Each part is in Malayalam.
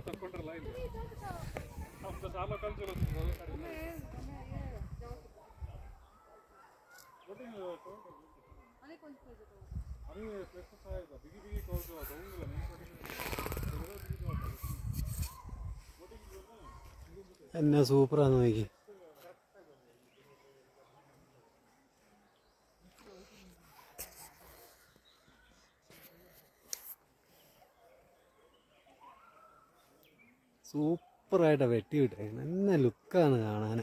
ತಕ್ಕೊಂಡ್ರಲ್ಲ ಇಲ್ಲಿ ನಮ್ದು ಶಾಲಾ ಕಾಲೇಜಲ್ಲಿ ಅದೇ ಪ್ಲೇಸ್ ಆಯ್ತಾ ಬಿಗಿ ಬಿಗಿ ಕಾಲೇಜ್ ತಗೊಂಡಿಲ್ಲ എന്നാ സൂപ്പറാന്ന് നോക്കി സൂപ്പറായിട്ടാ വെട്ടി വിട്ടേക്കുന്നത് എന്നെ ലുക്കാണ് കാണാൻ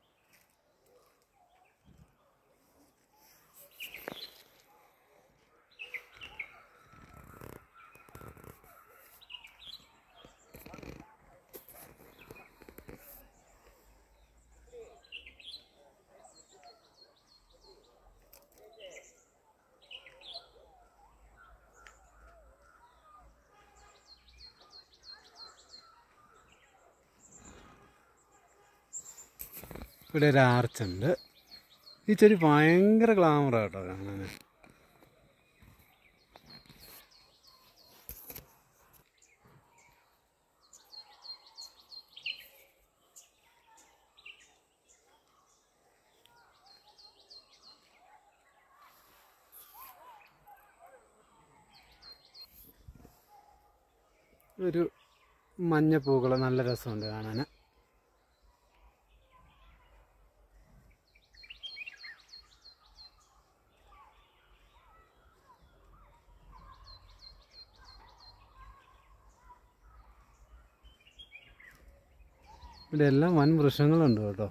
ഇവിടെ ഒരു ആർച്ചുണ്ട് ഈ ചെടി ഭയങ്കര ഗ്ലാമറാ കേട്ടോ കാണാൻ ഒരു മഞ്ഞപ്പൂക്കൾ നല്ല രസമുണ്ട് കാണാൻ ഇവിടെ എല്ലാം വൻ വൃക്ഷങ്ങളുണ്ട് കേട്ടോ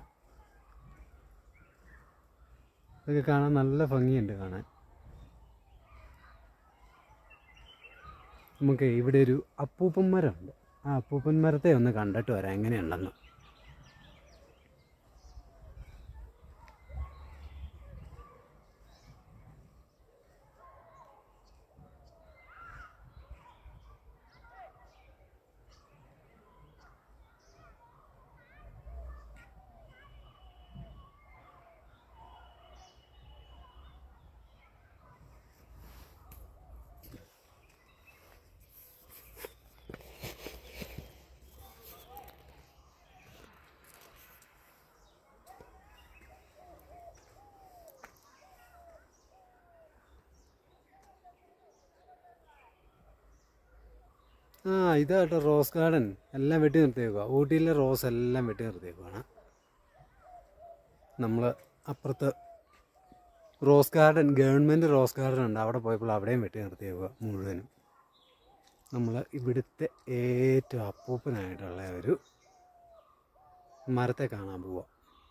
ഇതൊക്കെ കാണാൻ നല്ല ഭംഗിയുണ്ട് കാണാൻ നമുക്ക് ഇവിടെ ഒരു അപ്പൂപ്പൻ മരമുണ്ട് ആ അപ്പൂപ്പൻ മരത്തെ ഒന്ന് കണ്ടിട്ട് വരാം എങ്ങനെയുണ്ടെന്ന് ആ ഇതാട്ടോ റോസ് ഗാർഡൻ എല്ലാം വെട്ടി നിർത്തിയേക്കുക ഊട്ടിയിലെ റോസ് എല്ലാം വെട്ടി നിർത്തിയേക്കുവാണ് നമ്മൾ അപ്പുറത്ത് rose garden government rose garden ഉണ്ട് അവിടെ പോയപ്പോൾ അവിടെയും വെട്ടി നിർത്തിയേക്കുക മുഴുവനും നമ്മൾ ഇവിടുത്തെ ഏറ്റവും അപ്പൂപ്പനായിട്ടുള്ള ഒരു മരത്തെ കാണാൻ പോവാം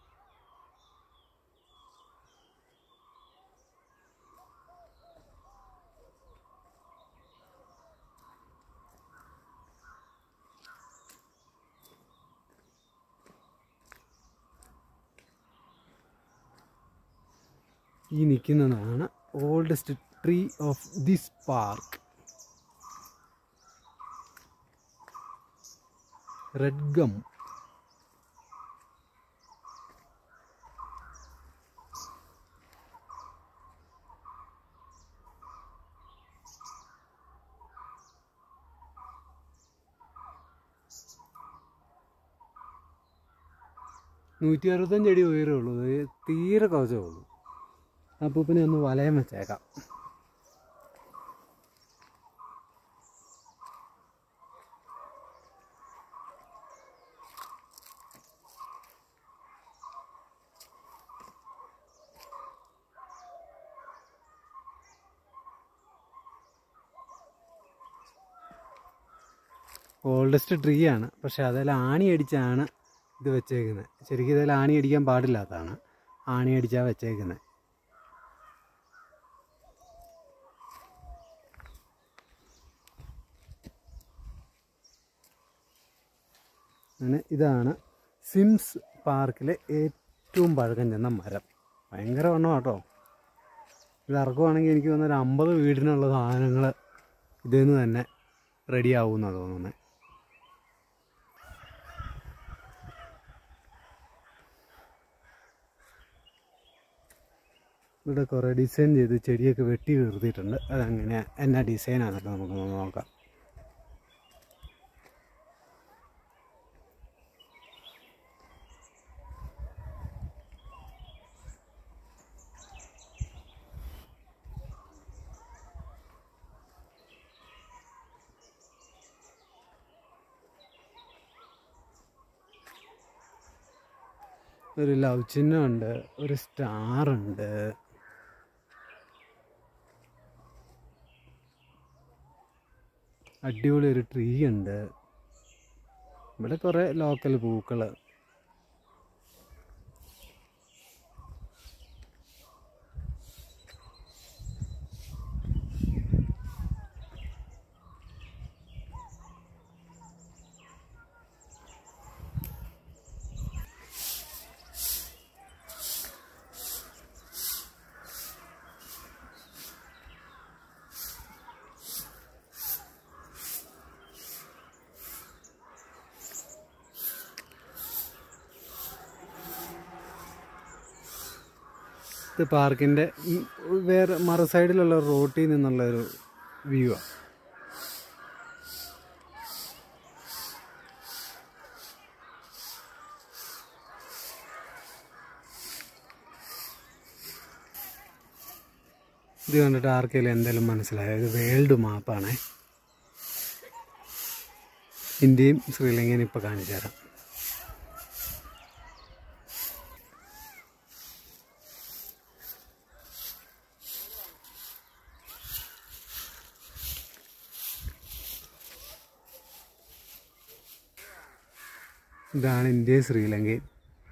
ഈ നിൽക്കുന്നതാണ് oldest tree of this park red gum നൂറ്റി അറുപത്തഞ്ച് അടി ഉയരേ ഉള്ളൂ ഇത് തീരെ കുറച്ചേ ഉള്ളൂ അപ്പൂപ്പനെ ഒന്ന് വലയം വെച്ചേക്കാം ഓൾഡസ്റ്റ് ട്രീ ആണ് പക്ഷെ അതിൽ ആണി അടിച്ചാണ് ഇത് വെച്ചേക്കുന്നത് ശരിക്കും ഇതിൽ ആണി അടിക്കാൻ പാടില്ലാത്തതാണ് ആണി അടിച്ചാണ് വെച്ചേക്കുന്നത് അങ്ങനെ ഇതാണ് സിംസ് പാർക്കിലെ ഏറ്റവും പഴക്കം ചെന്ന മരം ഭയങ്കര വണ്ണം കേട്ടോ ഇത് ഇറക്കുവാണെങ്കിൽ എനിക്ക് തോന്നുന്നു ഒരു അമ്പത് വീടിനുള്ള സാധനങ്ങൾ ഇതിൽ നിന്ന് തന്നെ റെഡി ആവുമെന്നാണ് തോന്നുന്നത് ഇവിടെ കുറേ ഡിസൈൻ ചെയ്ത് ചെടിയൊക്കെ വെട്ടി നിർത്തിയിട്ടുണ്ട് അതങ്ങനെ എന്നാ ഡിസൈനാണെന്നൊക്കെ നമുക്ക് നോക്കാം ഒരു ലവ് ചിഹ്നമുണ്ട് ഒരു സ്റ്റാർ ഉണ്ട് അടിപൊളി ഒരു ട്രീ ഉണ്ട് ഇവിടെ കുറേ ലോക്കൽ പൂക്കൾ ഇത് പാർക്കിൻ്റെ വേറെ മറു സൈഡിലുള്ള റോട്ടിൽ നിന്നുള്ള ഒരു വ്യൂ ആണ് ഇത് കണ്ടിട്ട് ആർക്കെങ്കിലും എന്തെങ്കിലും മനസ്സിലായോ ഇത് വേൾഡ് മാപ്പാണേ ഇന്ത്യയും ശ്രീലങ്കയും ഇപ്പോൾ കാണിച്ചു തരാം ഇതാണ് ഇന്ത്യയും ശ്രീലങ്കയും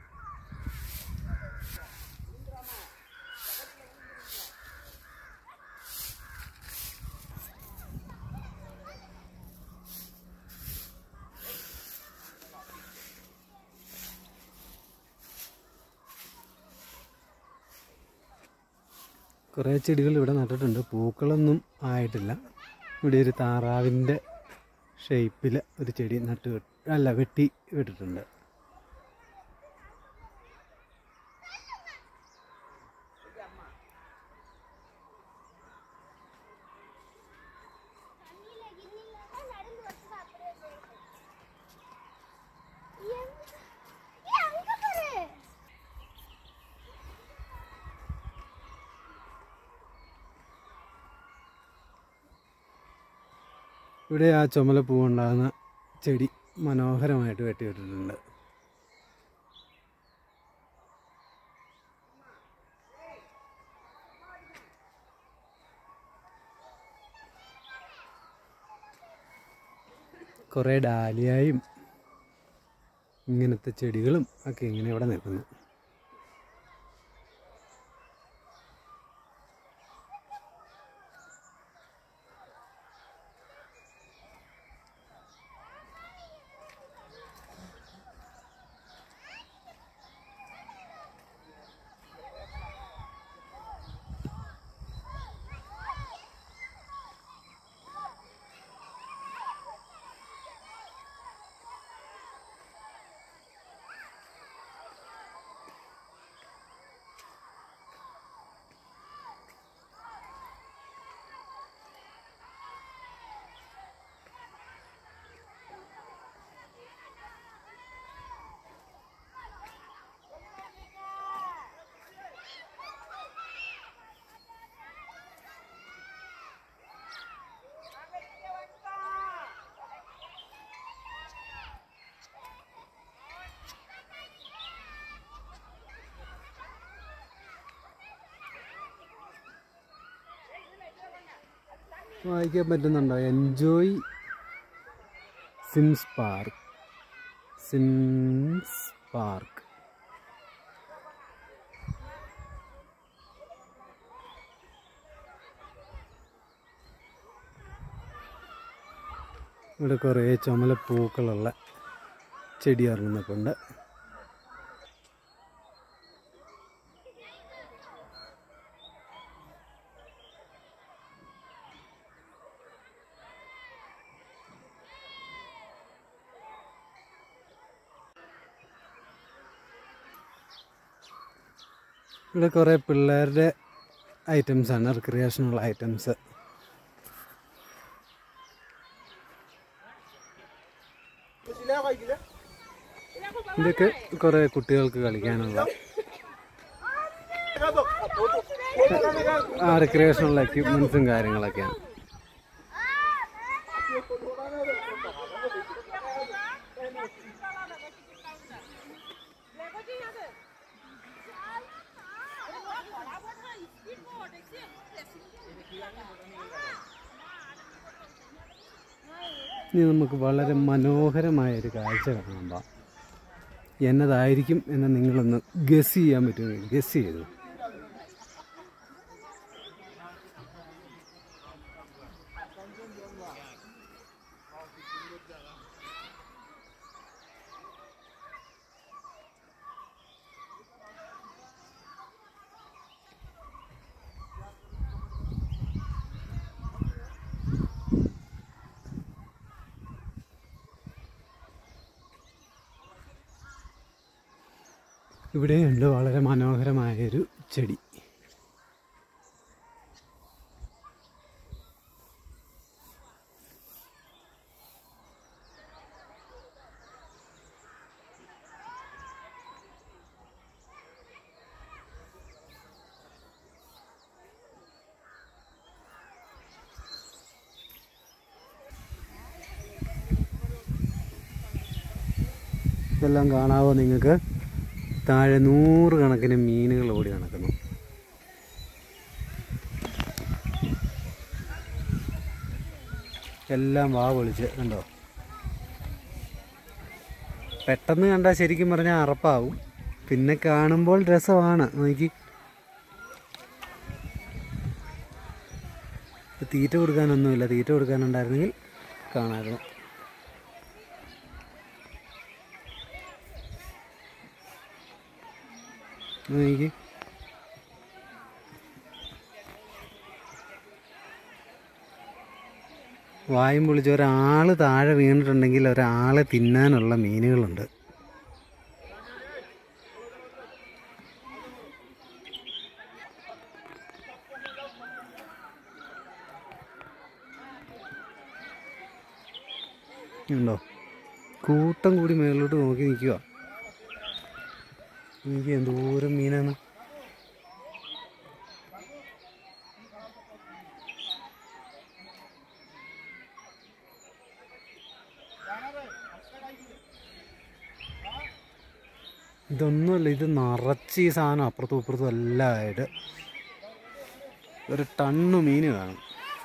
കുറേ ചെടികൾ ഇവിടെ നട്ടിട്ടുണ്ട് പൂക്കളൊന്നും ആയിട്ടില്ല ഇവിടെ ഒരു താറാവിൻ്റെ ഷേപ്പിൽ ഒരു ചെടി നട്ട് വിട്ട് അല്ല വെട്ടി വിട്ടിട്ടുണ്ട് நடந்து வந்து அப்படியே அங்க பாரு ഇവിടെ ആ ചുമല പൂവുണ്ടാകുന്ന ചെടി മനോഹരമായിട്ട് വെട്ടിവിട്ടിട്ടുണ്ട് കുറേ ഡാലിയായും ഇങ്ങനത്തെ ചെടികളും ഒക്കെ ഇങ്ങനെ ഇവിടെ നിൽക്കുന്നു വായിക്കാൻ പറ്റുന്നുണ്ടോ enjoy Sims park Sims park ഇവിടെ കുറേ ചുമല പൂക്കളുള്ള ചെടി ഇറങ്ങുന്നൊക്കെയുണ്ട് ഇവിടെ കുറേ പിള്ളേരുടെ ഐറ്റംസ് ആണ് റിക്രിയേഷനുള്ള ഐറ്റംസ് ഇതൊക്കെ കുറേ കുട്ടികൾക്ക് കളിക്കാനുള്ള ആ റിക്രിയേഷനുള്ള എക്യുപ്മെന്റ്സും കാര്യങ്ങളൊക്കെയാണ് ഇനി നമുക്ക് വളരെ മനോഹരമായ ഒരു കാഴ്ച കാണാം എന്നതായിരിക്കും എന്ന് നിങ്ങളൊന്ന് ഗസ് ചെയ്യാൻ പറ്റുമെങ്കിൽ ഗസ് ചെയ്തു ഇവിടെയുണ്ട് വളരെ മനോഹരമായൊരു ചെടി ഇതെല്ലാം കാണാവോ നിങ്ങൾക്ക് താഴെ നൂറുകണക്കിന് മീനുകൾ ഓടി നടക്കുന്നു എല്ലാം വാ പൊളിച്ച് കണ്ടോ പെട്ടെന്ന് കണ്ടാൽ ശരിക്കും പറഞ്ഞാൽ അറപ്പാവും പിന്നെ കാണുമ്പോൾ രസമാണ് നോക്കി ഇപ്പൊ തീറ്റ കൊടുക്കാനൊന്നുമില്ല തീറ്റ കൊടുക്കാനുണ്ടായിരുന്നെങ്കിൽ കാണാമായിരുന്നു നോക്കി വായും പൊളിച്ച് ഒരാൾ താഴെ വീണിട്ടുണ്ടെങ്കിൽ ഒരാളെ തിന്നാനുള്ള മീനുകളുണ്ട് ഉണ്ടോ കൂട്ടം കൂടി മേളിലോട്ട് നോക്കി നിൽക്കുക എനിക്ക് എന്തോരം മീനാണ് ഇതൊന്നുമല്ല ഇത് നിറച്ച് ഈ സാധനം അപ്പുറത്തും ഇപ്പുറത്തും എല്ലാം ആയിട്ട് ഒരു ടണ്ണ് മീൻ കാണും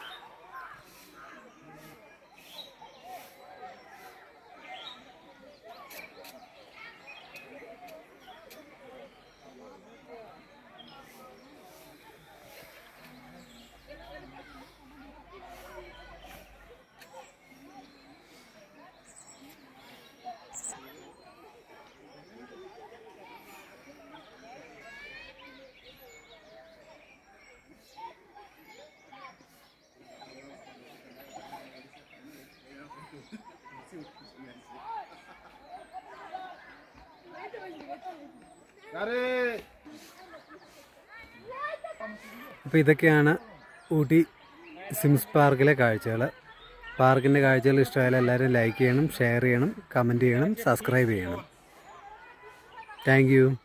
അപ്പോൾ ഇതൊക്കെയാണ് ഊട്ടി സിംസ് പാർക്കിലെ കാഴ്ചകൾ പാർക്കിൻ്റെ കാഴ്ചകൾ ഇഷ്ടമായാലും എല്ലാവരും ലൈക്ക് ചെയ്യണം ഷെയർ ചെയ്യണം കമൻറ്റ് ചെയ്യണം സബ്സ്ക്രൈബ് ചെയ്യണം താങ്ക്